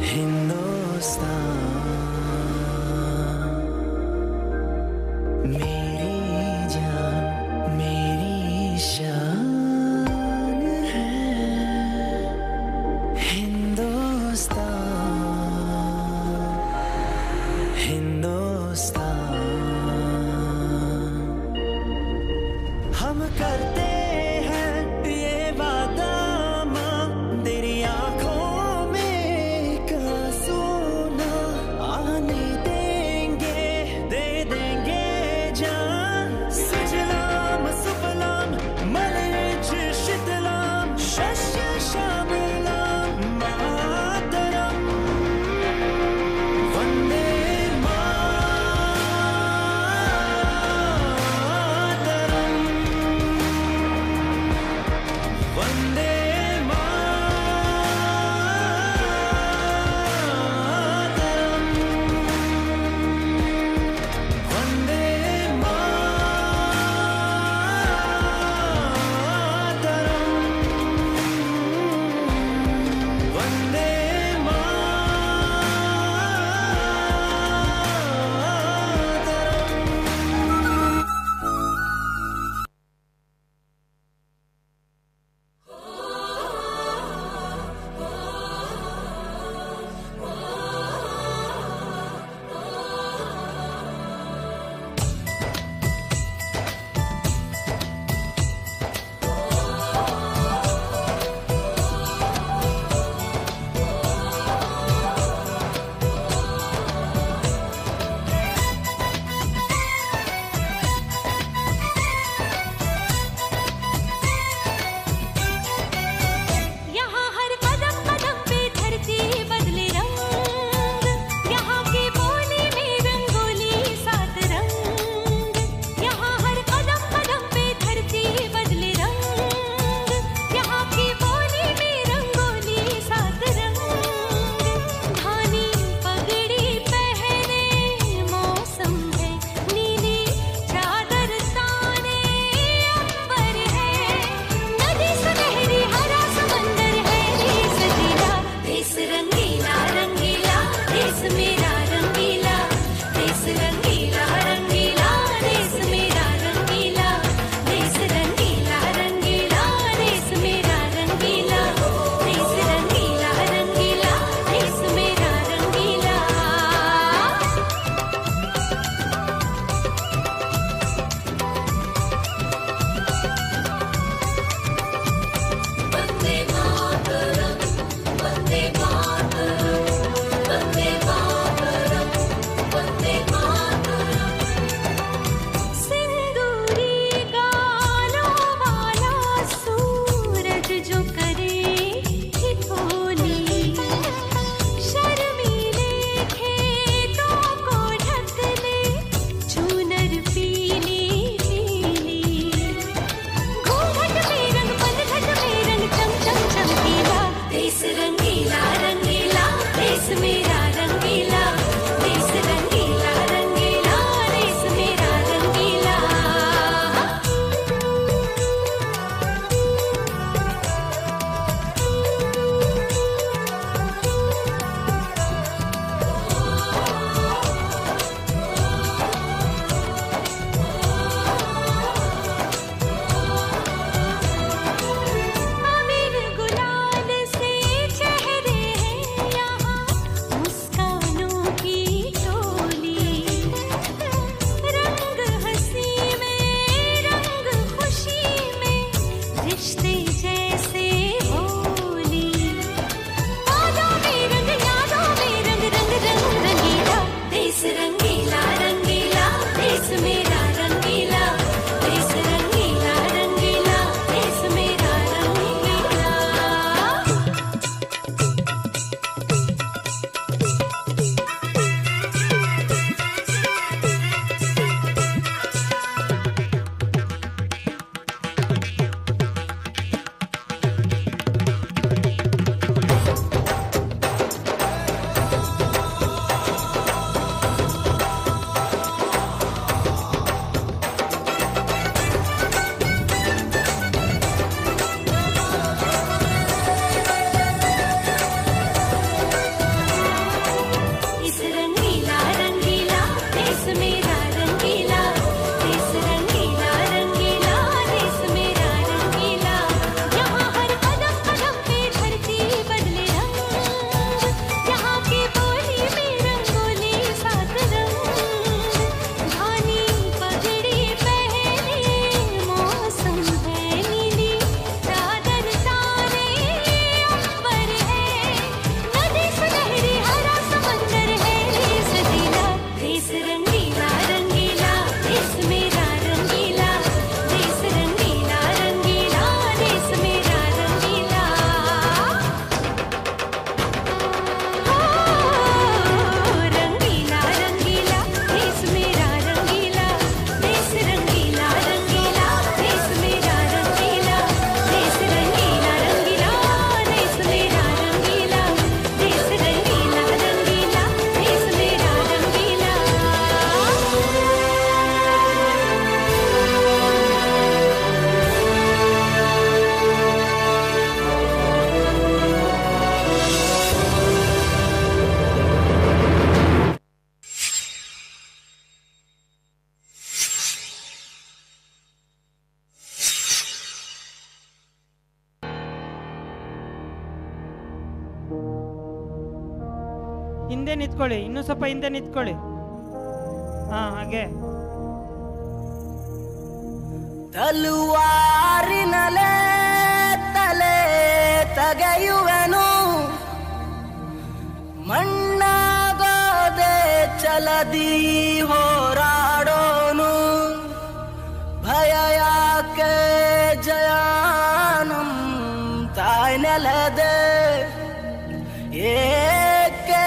हिंदुस्तान मेरी जान मेरी शान है हिंदुस्तान हिंदुस्तान हम करते हैं ये वादा माँ तेरी आंखों में का सोना ಹಿಂದೆ ನಿಂತ್ಕೊಳ್ಳಿ ಇನ್ನೂ ಸ್ವಲ್ಪ ಹಿಂದೆ ನಿಂತ್ಕೊಳ್ಳಿ ಹಾ ಹಾಗೆ ತಲುವಾರಿನಲೆ ತಲೆ ತಗೆಯುವೆನು ಮಣ್ಣಾಗೋದೆ ಚಲದಿ ಹೋರಾಡೋನು ಭಯ ಯಾಕೆ ಜಯಾನಂ ತಾಯ್ ನೆಲದೆ ಏಕೆ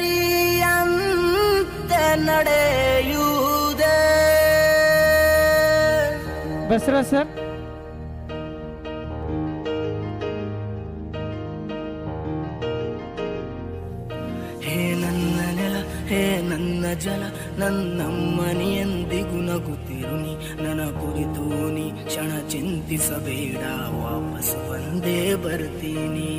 ಸರಿಯಂತೆ ನಡೆಯುವುದೇ ಬಸ್ರಾ ಸರ್ ಹೇ ನನ್ನ ನೆಲ ಹೇ ನನ್ನ ಜಲ ನನ್ನಮ್ಮನಿ ಎಂದಿಗೂ ನಗುತ್ತಿರುನಿ ನನ್ನ ಕುರಿತು ನೀ ಕ್ಷಣ ಚಿಂತಿಸಬೇಡ ವಾಪಸ್ ಬಂದೇ ಬರ್ತೀನಿ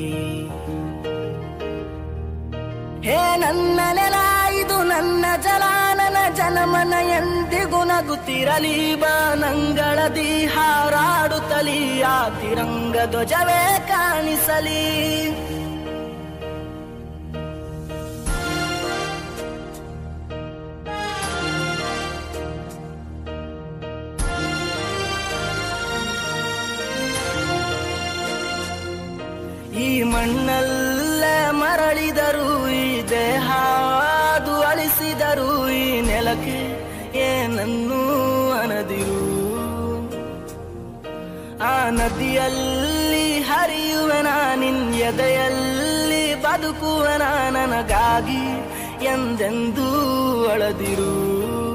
ಹೇ ನನ್ನ ನೆಲ ಇದು ನನ್ನ ಜಲ ನನ್ನ ಜನಮನ ಎಂದಿಗೂ ನಗುತ್ತಿರಲಿ ಬಾನಂಗಳದಿ ಹಾರಾಡುತ್ತಲಿ ಆ ತಿರಂಗ ಧ್ವಜವೇ ಕಾಣಿಸಲಿ ಈ ಮಣ್ಣಲ್ಲೇ ಮರಳಿದರು ಈ ದೇಹ ಅದು ಅಳಿಸಿದರು ಈ ನೆಲಕ್ಕೆ ಏನನ್ನೂ ಅನದಿರು ಆ ನದಿಯಲ್ಲಿ ಹರಿಯುವೆನ ನಿನ್ ಎದೆಯಲ್ಲಿ ಬದುಕುವೆನ ನನಗಾಗಿ ಎಂದೆಂದೂ ಅಳದಿರು